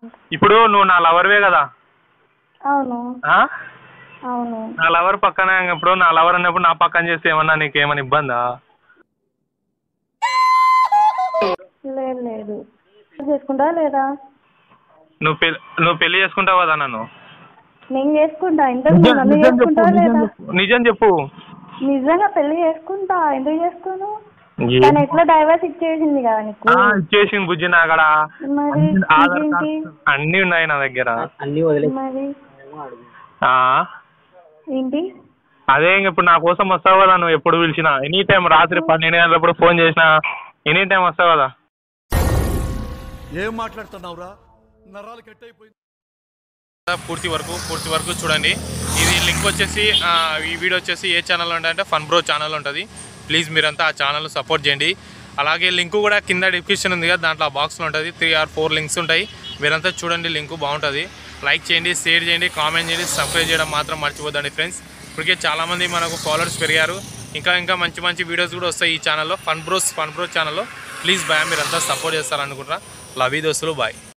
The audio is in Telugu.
ఇప్పుడు నువ్వు నా లవర్వే కదా అవును ఆ? అవును నా లవర్ పక్కన ఇప్పుడు నా లవర్ అన్నప్పుడు నా పక్కన చేస్తే ఏమన్నా నీకు ఏమైనా ఇబ్బందా లేదు లేదు చేసుకుంటా లేదా నువ్వు పెళ్లి నువ్వు పెళ్లి చేసుకుంటావు కదా నన్ను నేను చేసుకుంటా ఇంతకు ముందు నన్ను చేసుకుంటా లేదా నిజం చెప్పు నిజంగా పెళ్లి చేసుకుంటా ఎందుకు చేసుకోను తను ఎట్లా డైవర్స్ ఇచ్చేసింది కదా నీకు ఆ, ఇచ్చేసింది బుజ్జి నా అక్కడ మరి ఆధార్ ఇదేంటి కార్డ్ అన్నీ ఉన్నాయి నా దగ్గర అన్ని వదిలే మరి ఆ, ఏంటి అదే ఇంక ఇప్పుడు నా కోసం వస్తావు కదా నువ్వు ఎప్పుడు పిలిచినా ఎనీ టైం రాత్రి పన్నెండు గంటలప్పుడు ఫోన్ చేసినా ఎనీ టైం వస్తావు కదా ఏం మాట్లాడుతున్నావురా నరాలు కట్ అయిపోయింది పూర్తి వరకు పూర్తి వరకు చూడండి ఇది లింక్ వచ్చేసి ఆ, ఈ వీడియో వచ్చేసి ఏ ఛానల్ అంటే ఫన్ బ్రో ఛానల్ ఉంటుంది ప్లీజ్ మీరంతా ఆ ఛానల్ సపోర్ట్ చేయండి అలాగే లింక్ కూడా కింద డిస్క్రిప్షన్ ఉంది కదా దాంట్లో ఆ బాక్స్లో ఉంటుంది త్రీ ఆర్ ఫోర్ లింక్స్ ఉంటాయి మీరంతా చూడండి లింక్ బాగుంటుంది లైక్ చేయండి షేర్ చేయండి కామెంట్ చేయండి సబ్స్క్రైబ్ చేయడం మాత్రం మర్చిపోద్దండి ఫ్రెండ్స్ ఇప్పటికే చాలామంది మనకు ఫాలోవర్స్ పెరిగారు ఇంకా ఇంకా మంచి మంచి వీడియోస్ కూడా వస్తాయి ఈ ఛానల్లో ఫన్ బ్రోస్ ఫన్ బ్రో ఛానల్లో ప్లీజ్ బాయ్ మీరంతా సపోర్ట్ చేస్తారనుకుంటున్నా లవ్ యూ దోస్తులు బాయ్